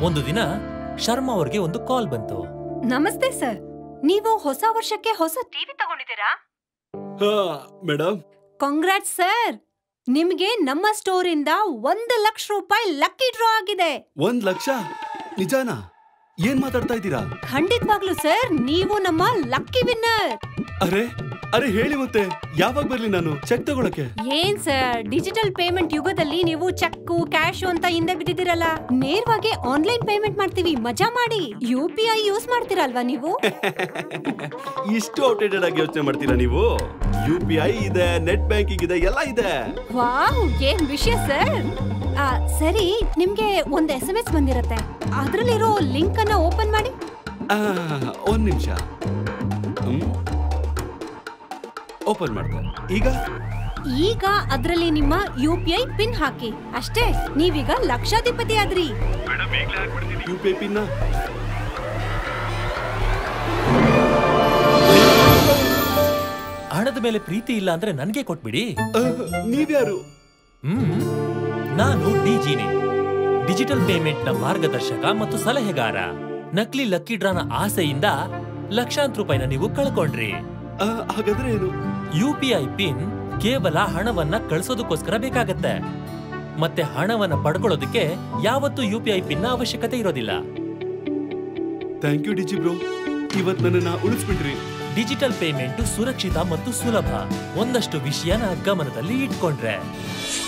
ಒಂದು ದಿನ ಶರ್ಮಾ ಅವ್ರಿಗೆ ಒಂದು ಕಾಲ್ ಬಂತು ನಮಸ್ತೆ ಸರ್ ನೀವು ಹೊಸ ವರ್ಷಕ್ಕೆ ಹೊಸ ಟಿವಿ ತಗೊಂಡಿದ್ದೀರಾ ಮೇಡಮ್ ಕಾಂಗ್ರಾಟ್ ಸರ್ ನಿಮ್ಗೆ ನಮ್ಮ ಸ್ಟೋರ್ ಇಂದ ಒಂದು ಲಕ್ಷ ರೂಪಾಯಿ ಲಕ್ಕಿ ಡ್ರಾ ಆಗಿದೆ ಒಂದ್ ಲಕ್ಷ ನಿಜಾನಾ ಏನ್ ಮಾತಾಡ್ತಾ ಇದ್ದೀರಾ ಖಂಡಿತವಾಗ್ಲು ಸರ್ ನೀವು ನಮ್ಮ ಲಕ್ಕಿ ವಿನ್ನರ್ ಅರೆ ಅರೆ ಹೇಳಿ ಮತ್ತೆ ಯಾವಾಗ ಬರ್ಲಿ ನಾನು ಚೆಕ್ ತಗೊಳಕ್ಕೆ ಏನ್ ಸರ್ ಡಿಜಿಟಲ್ ಪೇಮೆಂಟ್ ಯುಗದಲ್ಲಿ ನೀವು ಚೆಕ್ಕು ಕ್ಯಾಶು ಅಂತ ಹಿಂದೆ ಬಿದ್ದಿದ್ದೀರಲ್ಲ ನೇರವಾಗಿ ಆನ್ಲೈನ್ ಪೇಮೆಂಟ್ ಮಾಡ್ತೀವಿ ಮಜಾ ಮಾಡಿ ಯು ಪಿ ಐ ಯೂಸ್ ಮಾಡ್ತೀರಲ್ವಾ ನೀವು ಇಷ್ಟು ಔಟ್ಡೇಟೆಡ್ ಆಗಿ ಯೋಚನೆ ಮಾಡ್ತೀರಾ ನೀವು ಯು ಪಿ ಐ ಇದೆ ನೆಟ್ ಬ್ಯಾಂಕಿಂಗ್ ಇದೆ ಎಲ್ಲ ಇದೆ ವಾವ್ ಏನ್ ವಿಷಯ ಸರ್ ಆ, ಸರಿ ನಿಮ್ಗೆ ಒಂದ್ ಎಸ್ ಎಂ ಎಸ್ ಬಂದಿರತ್ತೆ ಅದ್ರಲ್ಲಿರೋ ಲಿಂಕ್ ಅನ್ನ ಓಪನ್ ಮಾಡಿ ಆ, ಒಂದ್ ನಿಮಿಷ ಓಪನ್ ಮಾಡ್ದೆ ಈಗ ಈಗ ಅದ್ರಲ್ಲಿ ನಿಮ್ಮ ಯು ಪಿ ಐ ಪಿನ್ ಹಾಕಿ ಅಷ್ಟೇ ನೀವೀಗ ಲಕ್ಷಾಧಿಪತಿ ಆದ್ರಿ ಯು ಪಿ ಐ ಪಿನ್ನ ಹಣದ ಮೇಲೆ ಪ್ರೀತಿ ಇಲ್ಲ ಅಂದ್ರೆ ನನ್ಗೆ ಕೊಟ್ಬಿಡಿ ನೀವ್ಯಾರು ಹ್ಮ್ ನಾನು ಡಿಜಿನಿ ಡಿಜಿಟಲ್ ಪೇಮೆಂಟ್ ನ ಮಾರ್ಗದರ್ಶಕ ಮತ್ತು ಸಲಹೆಗಾರ ನಕಲಿ ಲಕ್ಕಿ ಡ್ರಾನ ಆಸೆಯಿಂದ ಲಕ್ಷಾಂತರ ರೂಪಾಯಿನ ನೀವು ಕಳ್ಕೊಂಡ್ರಿ ಆ, ಹಾಗಾದ್ರೆ ಏನು ಯು ಪಿ ಐ ಪಿನ್ ಕೇವಲ ಹಣವನ್ನ ಕಳಿಸೋದಕ್ಕೋಸ್ಕರ ಬೇಕಾಗತ್ತೆ ಮತ್ತೆ ಹಣವನ್ನ ಪಡ್ಕೊಳ್ಳೋದಕ್ಕೆ ಯಾವತ್ತೂ ಯು ಪಿ ಐ ಪಿನ್ ಅವಶ್ಯಕತೆ ಇರೋದಿಲ್ಲ ಥ್ಯಾಂಕ್ ಯು ಡಿಜಿ ಬ್ರೋ ಇವತ್ ನನ್ನನ್ನ ಉಳಿಸ್ಬಿಟ್ರಿ ಡಿಜಿಟಲ್ ಪೇಮೆಂಟ್ ಸುರಕ್ಷಿತ ಮತ್ತು ಸುಲಭ ಒಂದಷ್ಟು ವಿಷಯನ ಗಮನದಲ್ಲಿ ಇಟ್ಕೊಂಡ್ರೆ